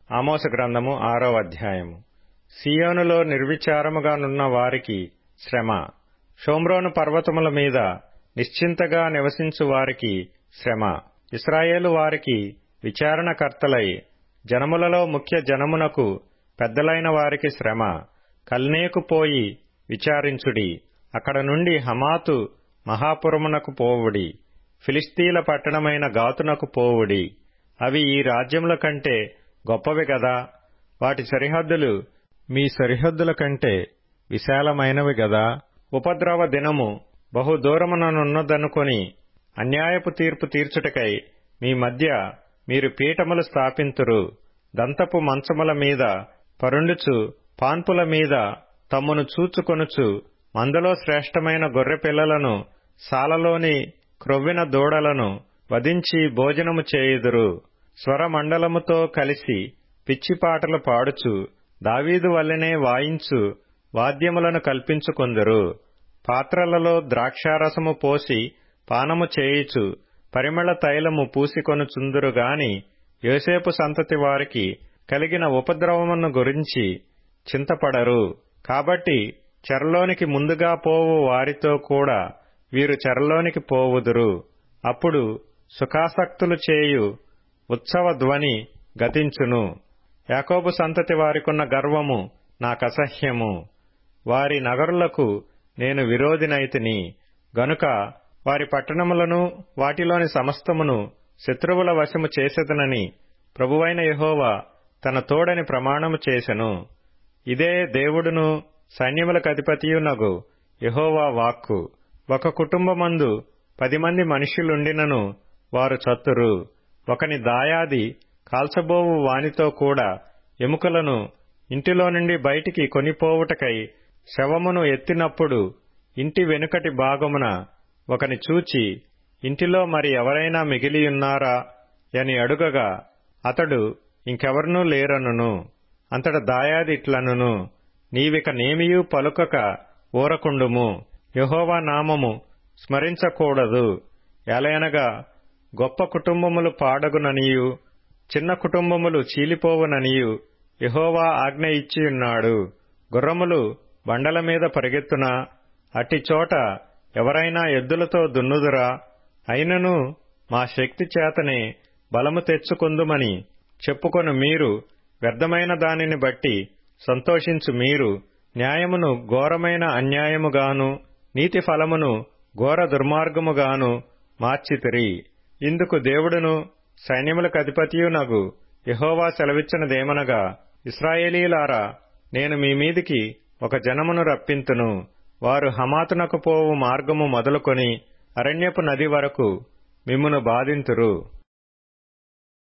ఆమోస గ్రంథము ఆరో అధ్యాయము సియోనులో నిర్విచారముగా నున్న వారికి శ్రమ షోమ్రోను పర్వతముల మీద నిశ్చింతగా నివసించు వారికి శ్రమ ఇస్రాయేలు వారికి విచారణకర్తలై జనములలో ముఖ్య జనమునకు పెద్దలైన వారికి శ్రమ కల్నేకు పోయి విచారించుడి అక్కడ నుండి హమాతు మహాపురమునకు పోవుడి ఫిలిస్తీల పట్టణమైన గాతునకు పోవుడి అవి ఈ రాజ్యముల కంటే గొప్పవి గదా వాటి సరిహద్దులు మీ సరిహద్దుల కంటే విశాలమైనవి గదా ఉపద్రవ దినము బహు దూరముననున్నదనుకొని అన్యాయపు తీర్పు తీర్చుటకై మీ మధ్య మీరు పీఠములు స్థాపింతురు దంతపు మంచముల మీద పరుండుచు పాన్పుల మీద తమ్మును చూచుకొనుచు మందలో శ్రేష్టమైన గొర్రె పిల్లలను సాలలోని క్రొవ్విన దూడలను వధించి భోజనము చేయుదురు స్వరమండలముతో కలిసి పిచ్చిపాటలు పాడుచు దావీదు వల్లనే వాయించు వాద్యములను కల్పించుకొందురు పాత్రలలో ద్రాక్షారసము పోసి పానము చేయుచు పరిమళ తైలము పూసికొనుచుందురు గాని యోసేపు సంతతి వారికి కలిగిన ఉపద్రవమును గురించి చింతపడరు కాబట్టి చెరలోనికి ముందుగా పోవు వారితో కూడా వీరు చెరలోనికి పోవుదురు అప్పుడు సుఖాసక్తులు చేయు ఉత్సవ ధ్వని గతించును యాకోబు సంతతి వారికున్న గర్వము నాకసహ్యము వారి నగరులకు నేను విరోధినైతిని గనుక వారి పట్టణములను వాటిలోని సమస్తమును శత్రువుల వశము చేసేదనని ప్రభువైన యహోవా తన తోడని ప్రమాణము చేసెను ఇదే దేవుడును సైన్యములకు అధిపతియునగు యహోవా వాక్కు ఒక కుటుంబమందు పది మంది మనుష్యులుండినను వారు చత్తురు ఒకని దాయాది కాల్చబోవు వానితో కూడా ఎముకలను ఇంటిలో నుండి బయటికి కొనిపోవుటకై శవమును ఎత్తినప్పుడు ఇంటి వెనుకటి భాగమున ఒకని చూచి ఇంటిలో మరి ఎవరైనా మిగిలియున్నారా అని అడుగగా అతడు ఇంకెవరనూ లేరనును అంతట దాయాది ఇట్లనును నీవిక నేమియూ పలుకక ఊరకుండుము యహోవా నామము స్మరించకూడదు ఎలయనగా గొప్ప కుటుంబములు పాడగుననియు చిన్న కుటుంబములు చీలిపోవుననియు యహోవా ఆజ్ఞ ఇచ్చియున్నాడు గుర్రములు బండల మీద పరిగెత్తునా అట్టి చోట ఎవరైనా ఎద్దులతో దున్నుదురా అయినను మా శక్తి చేతనే బలము తెచ్చుకుందుమని చెప్పుకొను మీరు వ్యర్థమైన దానిని బట్టి సంతోషించు మీరు న్యాయమును ఘోరమైన అన్యాయముగాను నీతి ఫలమును ఘోర దుర్మార్గముగాను మార్చితిరి ఇందుకు దేవుడును సైన్యములకు అధిపతియునగు యహోవా సెలవిచ్చినదేమనగా ఇస్రాయేలీలారా నేను మీ మీదికి ఒక జనమును రప్పింతును వారు హమాతునకు పోవు మార్గము మొదలుకొని అరణ్యపు నది వరకు మిమ్మును బాధింతురు